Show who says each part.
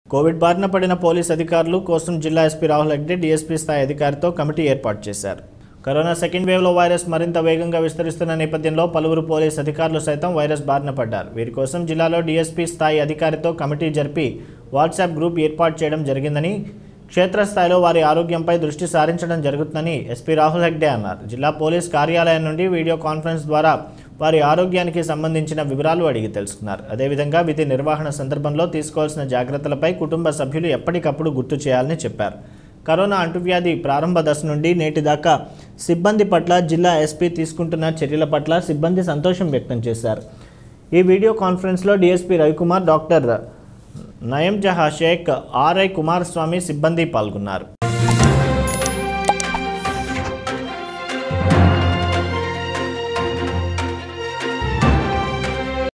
Speaker 1: Covid బారిన పడిన police అధికారులు కోసం జిల్లా ఎస్పీ రాహుల్ హెగ్డే డీఎస్పీ స్థాయి అధికారితో కమిటీ ఏర్పాటు చేశారు కరోనా సెకండ్ వేవ్లో వైరస్ మరింత వేగంగా విస్తరిస్తున్న నేపథ్యంలో పలువురు పోలీస్ అధికారులు సైతం వైరస్ బారిన పడ్డారు వీరి కోసం జిల్లాలో డీఎస్పీ స్థాయి అధికారితో కమిటీ జరిపి వాట్సాప్ గ్రూప్ ఏర్పాటు చేయడం జరిగిందని క్షేత్రస్థాయిలో వారి ఆరోగ్యంపై దృష్టి సారించడం జరుగుతుందని ఎస్పీ రాహుల్ హెగ్డే అన్నారు జిల్లా పోలీస్ కార్యాలయం నుండి వీడియో కాన్ఫరెన్స్ ద్వారా వారి ఆరోగ్యానికి సంబంధించిన వివరాలు అడిగి తెలుసుకున్నారు అదేవిధంగా విధి నిర్వహణ సందర్భంలో తీసుకోవాల్సిన జాగ్రత్తలపై కుటుంబ సభ్యులు ఎప్పటికప్పుడు గుర్తు చేయాలని చెప్పారు కరోనా అంటువ్యాధి ప్రారంభ దశ నుండి నేటి దాకా సిబ్బంది పట్ల జిల్లా ఎస్పీ తీసుకుంటున్న చర్యల పట్ల సిబ్బంది సంతోషం వ్యక్తం చేశారు ఈ వీడియో కాన్ఫరెన్స్లో డీఎస్పీ రవికుమార్ డాక్టర్ నయం జహా షేక్ ఆర్ఐ కుమారస్వామి సిబ్బంది పాల్గొన్నారు